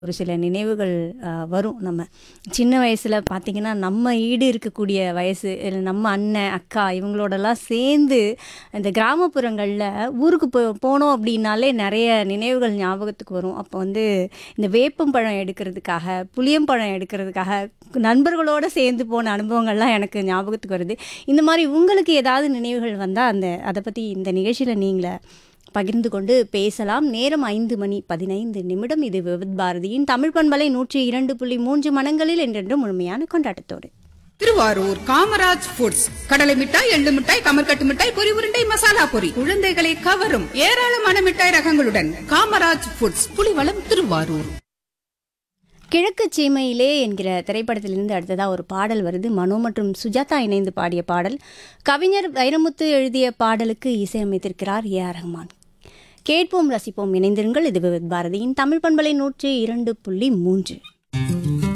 ஒரு சில நினைவுகள் அ, வரும் நம்ம சின்ன வயசில் பார்த்திங்கன்னா நம்ம ஈடு இருக்கக்கூடிய வயசு இல்ல நம்ம அண்ணன் அக்கா இவங்களோடலாம் சேர்ந்து இந்த கிராமப்புறங்களில் ஊருக்கு போ போனோம் அப்படின்னாலே நிறைய நினைவுகள் ஞாபகத்துக்கு வரும் அப்போ வந்து இந்த வேப்பம்பழம் எடுக்கிறதுக்காக புளியம்பழம் எடுக்கிறதுக்காக நண்பர்களோடு சேர்ந்து போன அனுபவங்கள்லாம் எனக்கு ஞாபகத்துக்கு வருது இந்த மாதிரி உங்களுக்கு ஏதாவது நினைவுகள் வந்தால் அந்த அதை பற்றி இந்த நிகழ்ச்சியில் நீங்களே பகிர்ந்து கொண்டு பேசலாம் நேரம் ஐந்து மணி பதினைந்து நிமிடம் இது விவித் பாரதியின் தமிழ் பண்பலை நூற்றி இரண்டு புள்ளி மூன்று மனங்களில் என்றென்று முழுமையான கொண்டாட்டத்தோடு திருவாரூர் காமராஜ் ஃபுட்ஸ் கடலை மிட்டாய் எள்ளு மிட்டாய் கமர்கட்டு மிட்டாய் பொரி உருண்டை மசாலா பொரி குழந்தைகளை கவரும் ஏராளமான மிட்டாய் ரகங்களுடன் காமராஜ் ஃபுட்ஸ் புலிவளம் திருவாரூர் கிழக்கு சீமையிலே என்கிற திரைப்படத்திலிருந்து அடுத்ததாக ஒரு பாடல் வருது மனோ மற்றும் சுஜாதா இணைந்து பாடிய பாடல் கவிஞர் வைரமுத்து எழுதிய பாடலுக்கு இசையமைத்திருக்கிறார் ஏ ஆர் ரஹ்மான் கேட்போம் ரசிப்போம் இணைந்திருங்கள் இது விவித் பாரதியின் தமிழ் பண்பலை நூற்றி இரண்டு புள்ளி மூன்று